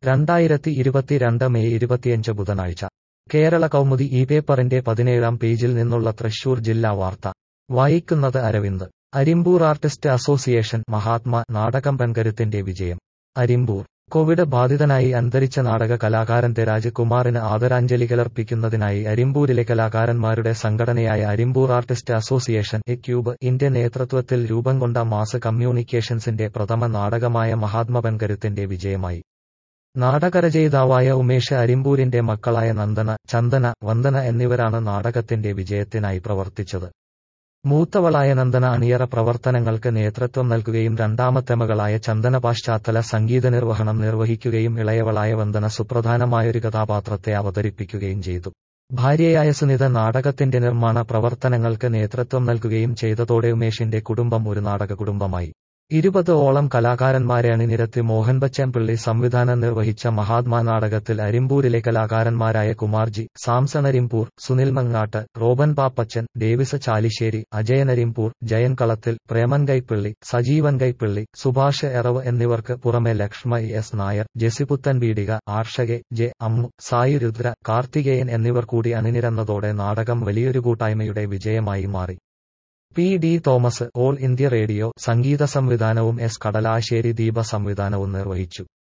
രണ്ടായിരത്തി ഇരുപത്തിരണ്ട് മെയ് ഇരുപത്തിയഞ്ച് ബുധനാഴ്ച കേരള കൗമുദി ഈ പേപ്പറിന്റെ പതിനേഴാം പേജിൽ നിന്നുള്ള തൃശൂർ ജില്ലാ വാർത്ത വായിക്കുന്നത് അരവിന്ദ് അരിമ്പൂർ ആർട്ടിസ്റ്റ് അസോസിയേഷൻ മഹാത്മാ നാടകം പെൺകരുത്തിന്റെ വിജയം അരിമ്പൂർ കോവിഡ് ബാധിതനായി അന്തരിച്ച നാടക കലാകാരൻ തെരാജ് കുമാറിന് ആദരാഞ്ജലികളർപ്പിക്കുന്നതിനായി അരിമ്പൂരിലെ കലാകാരന്മാരുടെ സംഘടനയായ Arimbur artist association A cube India നേതൃത്വത്തിൽ രൂപം കൊണ്ട മാസ് കമ്മ്യൂണിക്കേഷൻസിന്റെ പ്രഥമ നാടകമായ മഹാത്മ പെൺകരുത്തിന്റെ വിജയമായി നാടകരചയിതാവായ ഉമേഷ് അരിമ്പൂരിന്റെ മക്കളായ നന്ദന ചന്ദന വന്ദന എന്നിവരാണ് നാടകത്തിന്റെ വിജയത്തിനായി പ്രവർത്തിച്ചത് മൂത്തവളായ നന്ദന അണിയറ പ്രവർത്തനങ്ങൾക്ക് നേതൃത്വം നൽകുകയും രണ്ടാമത്തെ മകളായ ചന്ദന പാശ്ചാത്തല സംഗീത നിർവഹണം നിർവഹിക്കുകയും ഇളയവളായ വന്ദന സുപ്രധാനമായൊരു കഥാപാത്രത്തെ അവതരിപ്പിക്കുകയും ചെയ്തു ഭാര്യയായ സുനിത നാടകത്തിന്റെ നിർമ്മാണ പ്രവർത്തനങ്ങൾക്ക് നേതൃത്വം നൽകുകയും ചെയ്തതോടെ ഉമേഷിന്റെ കുടുംബം ഒരു നാടക കുടുംബമായി ഇരുപത് ഓളം കലാകാരന്മാരെ അണിനിരത്തി മോഹൻ ബച്ചൻ പിള്ളി സംവിധാനം നിർവഹിച്ച മഹാത്മാ നാടകത്തിൽ അരിമ്പൂരിലെ കലാകാരന്മാരായ കുമാർജി സാംസൺ അരിമ്പൂർ സുനിൽ മങ്ങാട്ട് റോബൻ പാപ്പച്ചൻ ഡേവിസ് ചാലിശ്ശേരി അജയൻ അരിമ്പൂർ ജയൻ കളത്തിൽ പ്രേമൻ കൈപ്പിള്ളി സജീവൻ കൈപ്പിള്ളി സുഭാഷ് എറവ് എന്നിവർക്ക് പുറമെ ലക്ഷ്മ എസ് നായർ ജെസിപുത്തൻ ബീഡിക ആർഷകെ ജെ അമ്മു സായി രുദ്ര കാർത്തികേയൻ എന്നിവർ കൂടി അണിനിരന്നതോടെ നാടകം വലിയൊരു കൂട്ടായ്മയുടെ വിജയമായി മാറി P D Thomas all India radio സംഗീത സംവിധാനവും എസ് കടലാശ്ശേരി ദീപ സംവിധാനവും നിർവഹിച്ചു